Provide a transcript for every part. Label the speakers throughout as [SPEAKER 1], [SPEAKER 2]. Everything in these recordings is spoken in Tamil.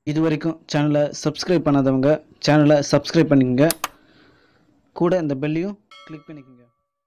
[SPEAKER 1] இது வரைக்கும் சேனலை சப்ஸ்கிரைப் பண்ணாதவங்க சேனலை சப்ஸ்கிரைப் பண்ணிக்கங்க கூட இந்த பெல்லையும் கிளிக் பண்ணிக்கோங்க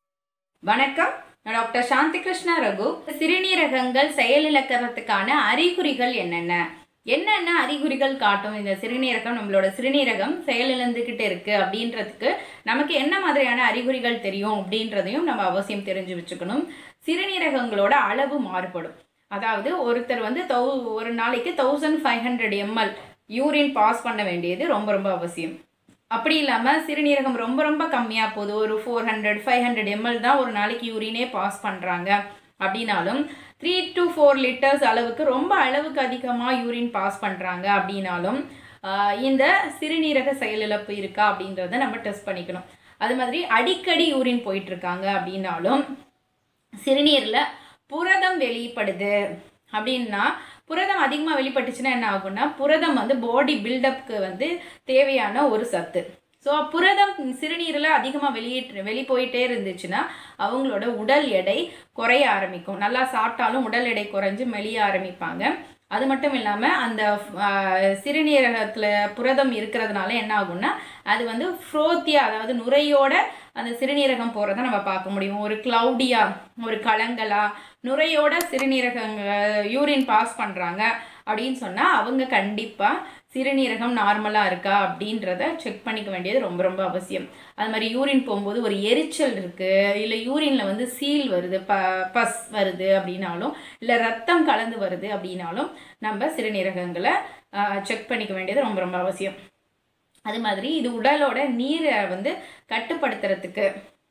[SPEAKER 2] வணக்கம் நான் டாக்டர் சாந்தி கிருஷ்ணா ரகு சிறுநீரகங்கள் செயலிழக்கிறதுக்கான அறிகுறிகள் என்னென்ன என்னென்ன அறிகுறிகள் காட்டும் இந்த சிறுநீரகம் நம்மளோட சிறுநீரகம் செயலிழந்துக்கிட்டு இருக்கு அப்படின்றதுக்கு நமக்கு என்ன மாதிரியான அறிகுறிகள் தெரியும் அப்படின்றதையும் நம்ம அவசியம் தெரிஞ்சு வச்சுக்கணும் சிறுநீரகங்களோட அளவு மாறுபடும் அதாவது ஒருத்தர் வந்து தௌ ஒரு நாளைக்கு thousand five hundred ML urine pass பண்ண வேண்டியது ரொம்ப ரொம்ப அவசியம் அப்படி இல்லாமல் சிறுநீரகம் ரொம்ப ரொம்ப கம்மியாக போகுது ஒரு four hundred five hundred ML தான் ஒரு நாளைக்கு யூரினே பாஸ் பண்ணுறாங்க அப்படின்னாலும் த்ரீ டு ஃபோர் லிட்டர்ஸ் அளவுக்கு ரொம்ப அளவுக்கு அதிகமாக யூரின் பாஸ் பண்ணுறாங்க அப்படின்னாலும் ஆஹ், இந்த சிறுநீரக செயலிழப்பு இருக்கா அப்படின்றத நம்ம டெஸ்ட் பண்ணிக்கணும் அது மாதிரி அடிக்கடி யூரின் போயிட்டு இருக்காங்க அப்படின்னாலும் சிறுநீரில் புரதம் வெளிப்படுது அப்படின்னா புரதம் அதிகமாக வெளிப்பட்டுச்சுன்னா என்ன ஆகும்னா புரதம் வந்து பாடி பில்டப்க்கு வந்து தேவையான ஒரு சத்து ஸோ புரதம் சிறுநீரில் அதிகமாக வெளியிட்டு வெளி போயிட்டே இருந்துச்சுன்னா அவங்களோட உடல் எடை குறைய ஆரம்பிக்கும் நல்லா சாப்பிட்டாலும் உடல் எடை குறைஞ்சு மெலிய ஆரம்பிப்பாங்க அது மட்டும் இல்லாமல் அந்த சிறுநீரகத்தில் புரதம் இருக்கிறதுனால என்ன ஆகும்னா அது வந்து ஃப்ரோத்தியா அதாவது நுரையோட அந்த சிறுநீரகம் போகிறத நம்ம பார்க்க முடியும் ஒரு க்ளவுடியா ஒரு கலங்கலா நுரையோட சிறுநீரகங்க யூரின் பாஸ் பண்ணுறாங்க அப்படின்னு சொன்னால் அவங்க கண்டிப்பாக சிறுநீரகம் நார்மலாக இருக்கா அப்படின்றத செக் பண்ணிக்க வேண்டியது ரொம்ப ரொம்ப அவசியம் அது மாதிரி யூரின் போகும்போது ஒரு எரிச்சல் இருக்குது இல்லை யூரினில் வந்து சீல் வருது ப பஸ் வருது அப்படின்னாலும் இல்லை ரத்தம் கலந்து வருது அப்படின்னாலும் நம்ம சிறுநீரகங்களை செக் பண்ணிக்க வேண்டியது ரொம்ப ரொம்ப அவசியம் அது மாதிரி இது உடலோட நீரை வந்து கட்டுப்படுத்துறதுக்கு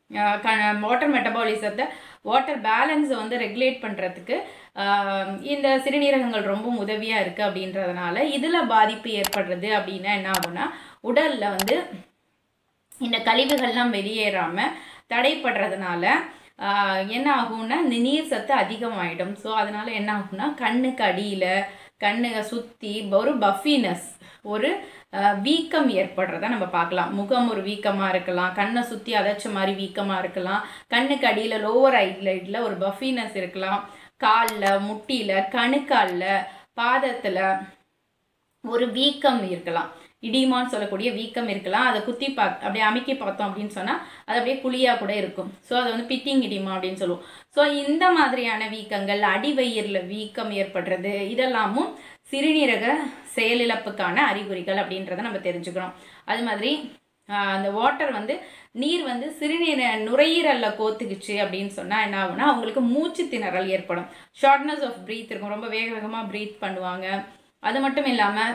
[SPEAKER 2] வாட்டர் மெட்டபாலிசத்தை வாட்டர் பேலன்ஸை வந்து ரெகுலேட் பண்ணுறதுக்கு இந்த சிறுநீரகங்கள் ரொம்ப உதவியாக இருக்குது அப்படின்றதுனால இதில் பாதிப்பு ஏற்படுறது அப்படின்னா என்ன ஆகும்னா உடலில் வந்து இந்த கழிவுகள்லாம் வெளியேறாமல் தடைப்படுறதுனால ஆஹ், என்ன ஆகும்னா இந்த நீர் சத்து அதிகமாயிடும் ஸோ அதனால என்ன ஆகும்னா கண்ணுக்கு அடியில் கண்ணை சுற்றி ஒரு பஃபினஸ் ஒரு ஆஹ், வீக்கம் ஏற்படுறத நம்ம பார்க்கலாம் முகம் ஒரு வீக்கமாக இருக்கலாம் கண்ணை சுற்றி அதைச்ச மாதிரி வீக்கமாக இருக்கலாம் கண்ணுக்கு அடியில் லோவர் ஐட்லைட்டில் ஒரு பஃபினஸ் இருக்கலாம் காலில் முட்டியில் கணுக்காலில் பாதத்தில் ஒரு வீக்கம் இருக்கலாம் இடிமான்னு சொல்லக்கூடிய வீக்கம் இருக்கலாம் அதை குத்தி பா அப்படியே அமுக்கி பார்த்தோம் அப்படின்னு சொன்னால் அது அப்படியே குழியாக கூட இருக்கும் ஸோ அதை வந்து பித்திங் இடிமா அப்படின்னு சொல்லுவோம் ஸோ இந்த மாதிரியான வீக்கங்கள் அடிவயிறில் வீக்கம் ஏற்படுறது இதெல்லாமும் சிறுநீரக செயலிழப்புக்கான அறிகுறிகள் அப்படின்றத நம்ம தெரிஞ்சுக்கிறோம் அது மாதிரி ஆஹ், அந்த வாட்டர் வந்து நீர் வந்து சிறுநீர நுரையீரலில் கோத்துக்குச்சு அப்படின்னு சொன்னால் என்ன ஆகும்னா அவங்களுக்கு மூச்சு திணறல் ஏற்படும் ஷார்ட்னஸ் ஆஃப் ப்ரீத் இருக்கும் ரொம்ப வேக வேகமாக ப்ரீத் பண்ணுவாங்க அது மட்டும் இல்லாமல்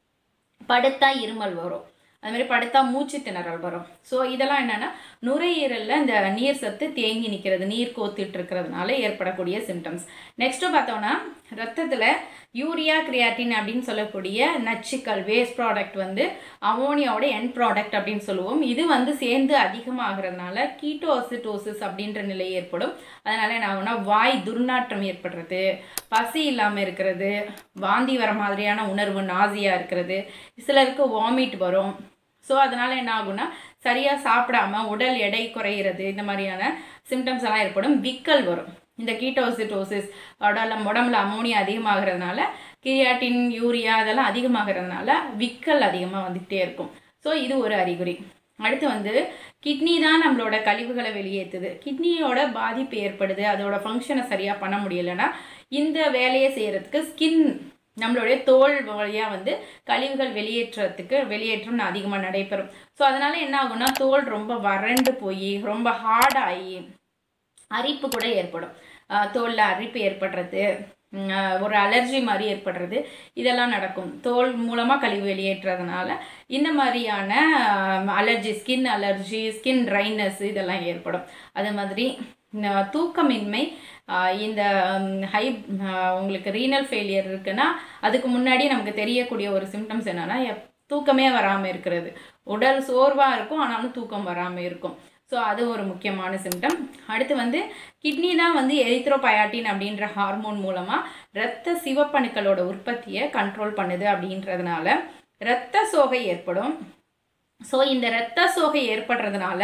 [SPEAKER 2] படுத்தா இருமல் வரும் அது மாதிரி படுத்தா மூச்சு திணறல் வரும் ஸோ இதெல்லாம் என்னென்னா நுரையீரலில் இந்த நீர் சத்து தேங்கி நிற்கிறது நீர் கோத்திட்டு இருக்கிறதுனால ஏற்படக்கூடிய சிம்டம்ஸ் நெக்ஸ்ட்டு பார்த்தோன்னா ரத்தத்தில் யூரியா கிரியாட்டின் அப்படின்னு சொல்லக்கூடிய நச்சுக்கள் வேஸ்ட் ப்ராடக்ட் வந்து அமோனியாவோட என் ப்ராடக்ட் அப்படின்னு சொல்லுவோம் இது வந்து சேர்ந்து அதிகமாகிறதுனால கீட்டோசிட்டோசிஸ் அப்படின்ற நிலை ஏற்படும் அதனால என்ன ஆகும்னா வாய் துர்நாற்றம் ஏற்படுறது பசி இல்லாமல் இருக்கிறது வாந்தி வர மாதிரியான உணர்வு நாசியாக இருக்கிறது சிலருக்கு வாமிட் வரும் ஸோ அதனால் என்ன ஆகும்னா சரியாக சாப்பிடாம உடல் எடை குறையிறது இந்த மாதிரியான சிம்டம்ஸ் எல்லாம் ஏற்படும் விக்கல் வரும் இந்த கீட்டோசிட்டோசிஸ் உடல உடம்புல அமோனியா அதிகமாகிறதுனால கிரியாட்டின் யூரியா அதெல்லாம் அதிகமாகிறதுனால விக்கல் அதிகமாக வந்துக்கிட்டே இருக்கும் ஸோ இது ஒரு அறிகுறி அடுத்து வந்து கிட்னி தான் நம்மளோட கழிவுகளை வெளியேற்றுது கிட்னியோட பாதிப்பு ஏற்படுது அதோட ஃபங்க்ஷனை சரியாக பண்ண முடியலைன்னா இந்த வேலையை செய்கிறதுக்கு ஸ்கின் நம்மளுடைய தோல் வழியாக வந்து கழிவுகள் வெளியேற்றத்துக்கு வெளியேற்றம் அதிகமாக நடைபெறும் ஸோ அதனால் என்ன ஆகும்னா தோல் ரொம்ப வறண்டு போய் ரொம்ப ஹார்டாகி அரிப்பு கூட ஏற்படும் தோலில் அரிப்பு ஏற்படுறது உம், ஆஹ் ஒரு அலர்ஜி மாதிரி ஏற்படுறது இதெல்லாம் நடக்கும் தோல் மூலமாக கழிவு வெளியேற்றுறதுனால இந்த மாதிரியான allergy skin allergy skin dryness இதெல்லாம் ஏற்படும் அது மாதிரி இந்த தூக்கமின்மை ஆஹ் இந்த ஹை உங்களுக்கு ரீனல் ஃபெயிலியர் இருக்குன்னா அதுக்கு முன்னாடி நமக்கு தெரியக்கூடிய ஒரு சிம்டம்ஸ் என்னன்னா எப்- தூக்கமே வராமல் இருக்கிறது உடல் சோர்வாக இருக்கும் ஆனாலும் தூக்கம் வராமல் இருக்கும் ஸோ அது ஒரு முக்கியமான சிம்டம் அடுத்து வந்து கிட்னி தான் வந்து எரித்ரோபயாட்டின் அப்படின்ற ஹார்மோன் மூலமாக இரத்த சிவப்பணுக்களோட உற்பத்தியை கண்ட்ரோல் பண்ணுது அப்படின்றதுனால இரத்த சோகை ஏற்படும் ஸோ இந்த இரத்த சோகை ஏற்படுறதுனால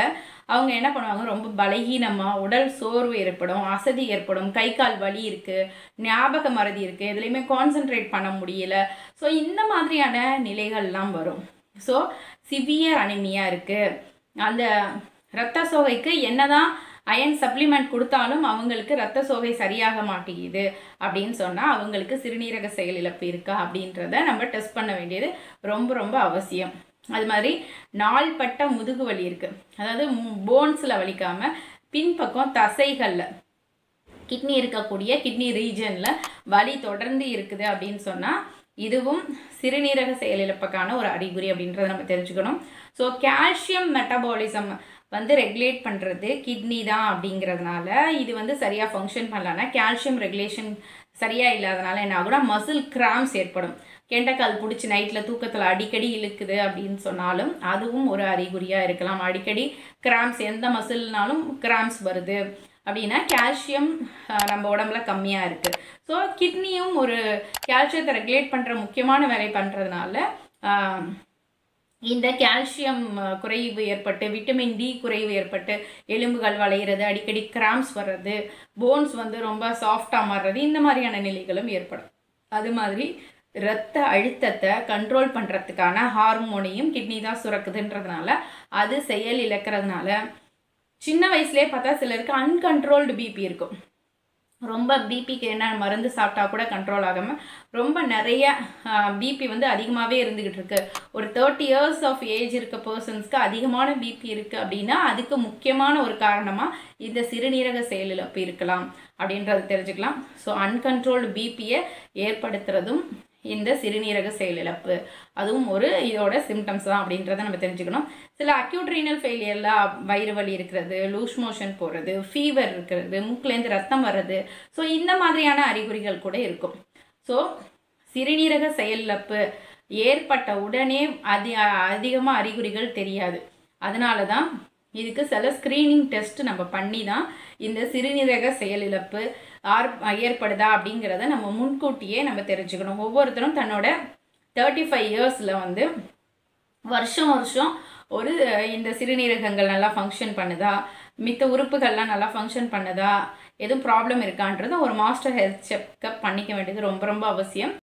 [SPEAKER 2] அவங்க என்ன பண்ணுவாங்க ரொம்ப பலகீனமாக உடல் சோர்வு ஏற்படும் அசதி ஏற்படும் கை கால் வலி இருக்குது ஞாபக மறதி இருக்குது எதுலேயுமே கான்சென்ட்ரேட் பண்ண முடியல ஸோ இந்த மாதிரியான நிலைகள்லாம் வரும் ஸோ சிவியர் அனிமியா இருக்குது அந்த இரத்த சோகைக்கு என்னதான் அயன் சப்ளிமெண்ட் கொடுத்தாலும் அவங்களுக்கு ரத்த சோகை சரியாக மாட்டேங்குது அப்படின்னு சொன்னால் அவங்களுக்கு சிறுநீரக செயலிழப்பு இருக்கா அப்படின்றத நம்ம டெஸ்ட் பண்ண வேண்டியது ரொம்ப ரொம்ப அவசியம் அது மாதிரி நாள்பட்ட முதுகு வலி இருக்குது அதாவது போன்ஸில் வலிக்காமல் பின்பக்கம் தசைகளில் கிட்னி இருக்கக்கூடிய கிட்னி ரீஜனில் வலி தொடர்ந்து இருக்குது அப்படின்னு சொன்னால் இதுவும் சிறுநீரக செயலிழப்புக்கான ஒரு அறிகுறி அப்படின்றத நம்ம தெரிஞ்சுக்கணும் ஸோ கால்சியம் மெட்டபாலிசம் வந்து ரெகுலேட் பண்ணுறது கிட்னி தான் அப்படிங்கிறதுனால இது வந்து சரியாக ஃபங்க்ஷன் பண்ணலன்னா கால்சியம் ரெகுலேஷன் சரியாக இல்லாதனால என்ன ஆகும்னா மசில் கிராம்ஸ் ஏற்படும் கெண்டைக்கால் பிடிச்சி நைட்டில் தூக்கத்தில் அடிக்கடி இழுக்குது அப்படின்னு சொன்னாலும் அதுவும் ஒரு அறிகுறியாக இருக்கலாம் அடிக்கடி கிராம்ஸ் எந்த மசில்னாலும் கிராம்ஸ் வருது அப்படின்னா கால்சியம் நம்ம உடம்புல கம்மியாக இருக்குது ஸோ கிட்னியும் ஒரு கால்சியத்தை ரெகுலேட் பண்ணுற முக்கியமான வேலை பண்ணுறதுனால இந்த கால்சியம் குறைவு ஏற்பட்டு விட்டமின் டி குறைவு ஏற்பட்டு எலும்புகள் வளையிறது அடிக்கடி கிராம்ஸ் வர்றது போன்ஸ் வந்து ரொம்ப சாஃப்டாக மாறுறது இந்த மாதிரியான நிலைகளும் ஏற்படும் அது மாதிரி இரத்த அழுத்தத்தை கண்ட்ரோல் பண்ணுறதுக்கான ஹார்மோனையும் கிட்னி தான் சுரக்குதுன்றதுனால அது செயல் இழக்கிறதுனால சின்ன வயசுலேயே பார்த்தா சிலருக்கு அன்கண்ட்ரோல்டு பிபி இருக்கும் ரொம்ப பிபிக்கு என்ன மருந்து சாப்பிட்டா கூட கண்ட்ரோல் ஆகாமல் ரொம்ப நிறைய பிபி வந்து அதிகமாகவே இருந்துக்கிட்டு இருக்கு ஒரு தேர்ட்டி இயர்ஸ் ஆஃப் ஏஜ் இருக்க பர்சன்ஸ்க்கு அதிகமான பிபி இருக்குது அப்படின்னா அதுக்கு முக்கியமான ஒரு காரணமாக இந்த சிறுநீரக செயலிழப்பு இருக்கலாம் அப்படின்றத தெரிஞ்சுக்கலாம் ஸோ அன்கண்ட்ரோல்டு பிபியை ஏற்படுத்துறதும் இந்த சிறுநீரக செயலிழப்பு அதுவும் ஒரு இதோட சிம்டம்ஸ் தான் அப்படின்றத நம்ம தெரிஞ்சுக்கணும் சில அக்யூட் ரீனல் ஃபெயிலியரில் வயிறு வலி இருக்கிறது லூஸ் மோஷன் போகிறது ஃபீவர் இருக்கிறது மூக்குலேருந்து ரத்தம் வர்றது ஸோ இந்த மாதிரியான அறிகுறிகள் கூட இருக்கும் ஸோ சிறுநீரக செயலிழப்பு ஏற்பட்ட உடனே அதி அதிகமாக அறிகுறிகள் தெரியாது அதனால தான் இதுக்கு சில ஸ்க்ரீனிங் டெஸ்ட் நம்ம பண்ணி தான் இந்த சிறுநீரக செயலிழப்பு ஆர் ஏற்படுதா அப்படிங்கிறத நம்ம முன்கூட்டியே நம்ம தெரிஞ்சுக்கணும் ஒவ்வொருத்தரும் தன்னோட தேர்ட்டி ஃபைவ் இயர்ஸில் வந்து வருஷம் வருஷம் ஒரு இந்த சிறுநீரகங்கள் நல்லா ஃபங்க்ஷன் பண்ணுதா மித்த உறுப்புகள்லாம் நல்லா ஃபங்க்ஷன் பண்ணுதா எதுவும் ப்ராப்ளம் இருக்கான்றது ஒரு மாஸ்டர் ஹெல்த் செக்கப் பண்ணிக்க வேண்டியது ரொம்ப ரொம்ப அவசியம்